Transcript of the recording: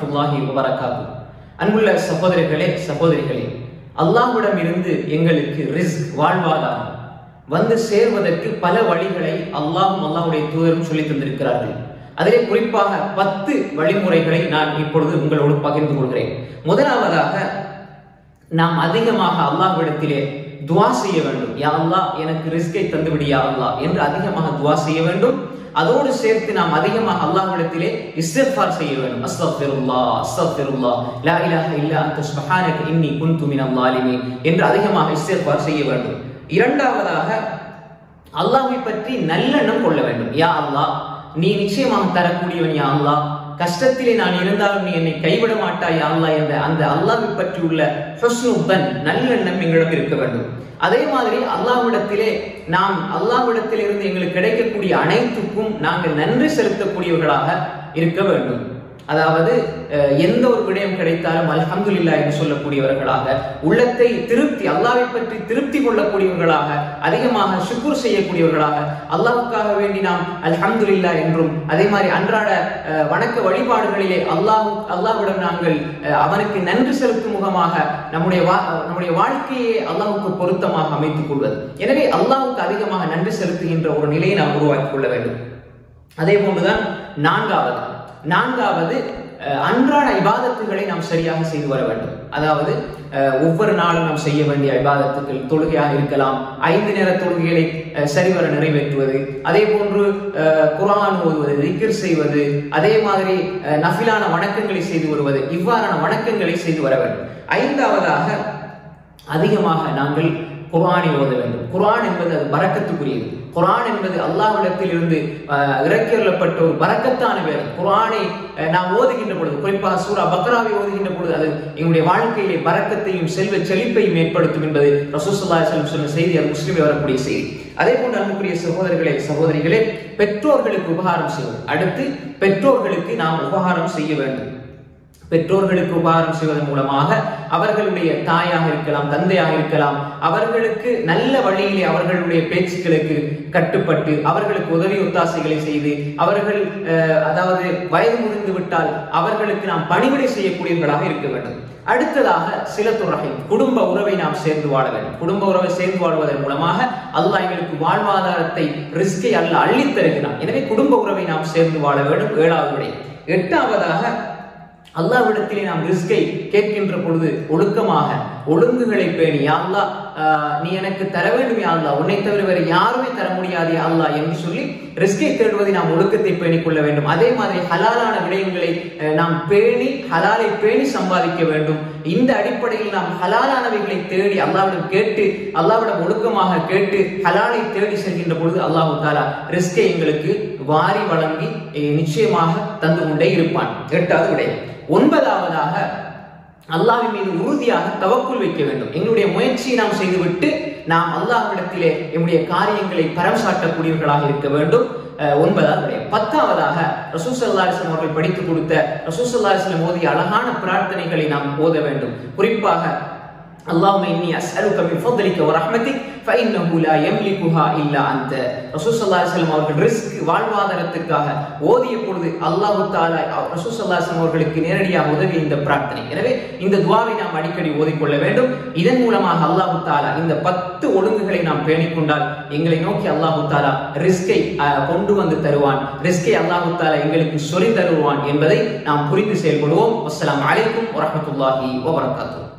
வரஹ்மத்துல்லாஹி வபரகாத்து அன்புள்ள சகோதரர்களே சகோதரிகளே அல்லாஹ்விடம் இருந்து எங்களுக்கு ரிஸ்க் வாழ்வாதாரம் வந்து சேர்வதற்கு பல வழிகளை அல்லாஹும் அல்லாஹ்வுடைய தூதரும் சொல்லி தந்திருக்கிறார்கள் அதிலே குறிப்பாக பத்து வழிமுறைகளை நான் இப்பொழுது உங்களோடு பகிர்ந்து கொள்கிறேன் முதலாவதாக நாம் அதிகமாக அல்லாஹ்விடத்திலே துவா செய்ய வேண்டும் யா அல்லாஹ் எனக்கு ரிஸ்கை தந்து விடு யா அல்லாஹ் என்று அதிகமாக துவா செய்ய வேண்டும் அதோடு சேர்த்து நாம் அதிகமாக அல்லாஹ்விடத்திலே இஸ்திக்ஃபார் செய்ய வேண்டும் அஸ்தக்ஃபிருல்லாஹ் அஸ்தக்ஃபிருல்லாஹ் லா இலாஹ இல்லா அன்த சுப்ஹானக இன்னி குன்து மினல் ஸாலிமீன் என்று அதிகமாக இஸ்திக்ஃபார் செய்ய வேண்டும் இரண்டாவதாக அல்லாஹ்வை பற்றி நல்லெண்ணம் கொள்ள வேண்டும் யா அல்லாஹ் நீ நிச்சயமாக தரக்கூடியவன் யா அல்லாஹ் கஷ்டத்திலே நான் இருந்தாலும் நீ என்னை கைவிட மாட்டாய் யா அல்லாஹ் என்ற அந்த அல்லாஹ்வை பற்றி உள்ள ஹுஸ்னுத்தன் நல்லெண்ணம் எங்களிடம் இருக்க வேண்டும் அதே மாதிரி அல்லாஹ்விடத்திலே நாம் அல்லாஹ்விடத்திலிருந்து எங்களுக்கு கிடைக்கக்கூடிய அனைத்துக்கும் நாங்கள் நன்றி செலுத்தக்கூடியவர்களாக இருக்க வேண்டும் அதாவது அஹ், எந்த ஒரு விடயம் கிடைத்தாலும் அல்ஹம்துலில்லாஹ் என்று சொல்லக்கூடியவர்களாக உள்ளத்தை திருப்தி அல்லாஹ்வை பற்றி திருப்தி கொள்ளக்கூடியவர்களாக அதிகமாக ஷுக்குர் செய்யக்கூடியவர்களாக அல்லாஹ்வுக்காக வேண்டி நாம் அல்ஹம்துலில்லாஹ் என்றும் அதே மாதிரி அன்றாட அஹ், வணக்க வழிபாடுகளிலே அல்லாஹ் அல்லாஹ்விடம் நாங்கள் அஹ், அவனுக்கு நன்றி செலுத்தும் முகமாக நம்முடைய வா- நம்முடைய வாழ்க்கையை அல்லாஹ்வுக்கு பொருத்தமாக அமைத்துக் கொள்வது எனவே அல்லாஹ்வுக்கு அதிகமாக நன்றி செலுத்துகின்ற ஒரு நிலையை நாம் உருவாக்கிக் கொள்ள வேண்டும் அதே போன்றுதான் நான்காவது நான்காவது அஹ், அன்றாட இபாதத்துகளை நாம் சரியாக செய்து வர வேண்டும் அதாவது அஹ், ஒவ்வொரு நாளும் நாம் செய்ய வேண்டிய இபாதத்துக்கள் தொழுகையாக இருக்கலாம் ஐந்து நேர தொழுகைகளை அஹ், சரிவர நிறைவேற்றுவது அதே போன்று அஹ், குர்ஆன் ஓதுவது திக்ர் செய்வது அதே மாதிரி அஹ், நஃபிலான வணக்கங்களை செய்து வருவது இவ்வாறான வணக்கங்களை செய்து வர வேண்டும் ஐந்தாவதாக அதிகமாக நாங்கள் குர்ஆனை ஓத வேண்டும் குர்ஆன் என்பது அது பரக்கத்துக்குரியது குர்ஆன் என்பது அல்லாஹ்விடத்தில் இருந்து அஹ், இறக்கியுள்ளப்பட்ட ஒரு பரக்கத்தான வேதம் குர்ஆனை அஹ், நாம் ஓதுகின்ற பொழுது குறிப்பாக சூரா பக்ராவை ஓதுகின்ற பொழுது அது எங்களுடைய வாழ்க்கையிலே பரக்கத்தையும் செல்வ செழிப்பையும் ஏற்படுத்தும் என்பது ரசூலுல்லாஹி அலைஹி வஸல்லம் சொன்ன செய்தி அது முஸ்லிமில் வரக்கூடிய செய்தி அதே போன்று அன்புக்குரிய சகோதரர்களே சகோதரிகளே பெற்றோர்களுக்கு உபகாரம் செய்வது அடுத்து பெற்றோர்களுக்கு நாம் உபகாரம் செய்ய வேண்டும் பெற்றோர்களுக்கு உபகாரம் செய்வதன் மூலமாக அவர்களுடைய தாயாக இருக்கலாம் தந்தையாக இருக்கலாம் அவர்களுக்கு நல்ல வழியிலே அவர்களுடைய பேச்சுக்களுக்கு கட்டுப்பட்டு அவர்களுக்கு உதவி ஒத்தாசைகளை செய்து அவர்கள் அஹ், அதாவது வயது முதிர்ந்து விட்டால் அவர்களுக்கு நாம் பணிவிடை செய்யக்கூடியவர்களாக இருக்க வேண்டும் அடுத்ததாக சிலத்துறை குடும்ப உறவை நாம் சேர்ந்து வாழ வேண்டும் குடும்ப உறவை சேர்ந்து வாழ்வதன் மூலமாக அல்லாஹ் எங்களுக்கு வாழ்வாதாரத்தை ரிஸ்கை அல்ல அள்ளித் தருகிறான் எனவே குடும்ப உறவை நாம் சேர்ந்து வாழ வேண்டும் ஏழாவது விடை எட்டாவதாக அல்லாஹ்விடத்திலே நாம் ரிஸ்கை கேட்கின்ற பொழுது ஒழுக்கமாக ஒழுங்குகளை பேணி யா அல்லாஹ் ஆஹ், நீ எனக்கு தர வேண்டும் யா அல்லாஹ் உன்னை தவிர வேறு யாருமே தர முடியாது யா அல்லாஹ் என்று சொல்லி ரிஸ்கை தேடுவதை நாம் ஒழுக்கத்தை பேணிக் கொள்ள வேண்டும் அதே மாதிரி ஹலாலான விடயங்களை அஹ், நாம் பேணி ஹலாலை பேணி சம்பாதிக்க வேண்டும் இந்த அடிப்படையில் நாம் ஹலாலானவைகளை தேடி அல்லாவிடம் கேட்டு அல்லாவிடம் ஒழுக்கமாக கேட்டு ஹலாலை தேடி செல்கின்ற பொழுது அல்லாஹு தாலா ரிஸ்கை எங்களுக்கு வாரி வழங்கி அஹ், நிச்சயமாக தந்து கொண்டே இருப்பான் எட்டாவது விடயம் ஒன்பதாவதாக அல்லாஹ்வின் மீது உறுதியாக தவக்குள் வைக்க வேண்டும் எங்களுடைய முயற்சியை நாம் செய்துவிட்டு நாம் அல்லாஹ்விடத்திலே எம்முடைய காரியங்களை பரம் சாட்டக்கூடியவர்களாக இருக்க வேண்டும் அஹ், ஒன்பதாவது விடயம் பத்தாவதாக ரசூசல்லா அலிஸ்லாம் அவர்கள் படித்துக் கொடுத்த ரசூசல்லா அலிஸ்லாம் ஓதிய அழகான பிரார்த்தனைகளை நாம் ஓத வேண்டும் குறிப்பாக اللهم اني اسالك من فضلك ورحمتك فانه لا يملكها الا انت ரசூல் ஸல்லல்லாஹு அலைஹி வஸல்லம் அவர்கள் ரிஸ்க் வாழ்வாதாரத்துக்காக ஓதிய பொழுது அல்லாஹ் தஆலா ரசூல் ஸல்லல்லாஹு அலைஹி வஸல்லம் அவர்களுக்கு நேரடியாக உதவிய இந்த பிரார்த்தனை எனவே இந்த துஆவை நாம் அடிக்கடி ஓதிக்கொள்ள வேண்டும் இதன் மூலமாக அல்லாஹ் தஆலா இந்த பத்து ஒழுங்குகளை நாம் பேணிக்கொண்டால் எங்களை நோக்கி அல்லாஹ் தஆலா ரிஸ்கை அஹ், கொண்டு வந்து தருவான் ரிஸ்கை அல்லாஹ் தஆலா எங்களுக்கு சொல்லி தருவான் என்பதை நாம் புரிந்து செயல்படுவோம் அஸ்ஸலாமு அலைக்கும் வரஹ்மத்துல்லாஹி வபரகாத்துஹு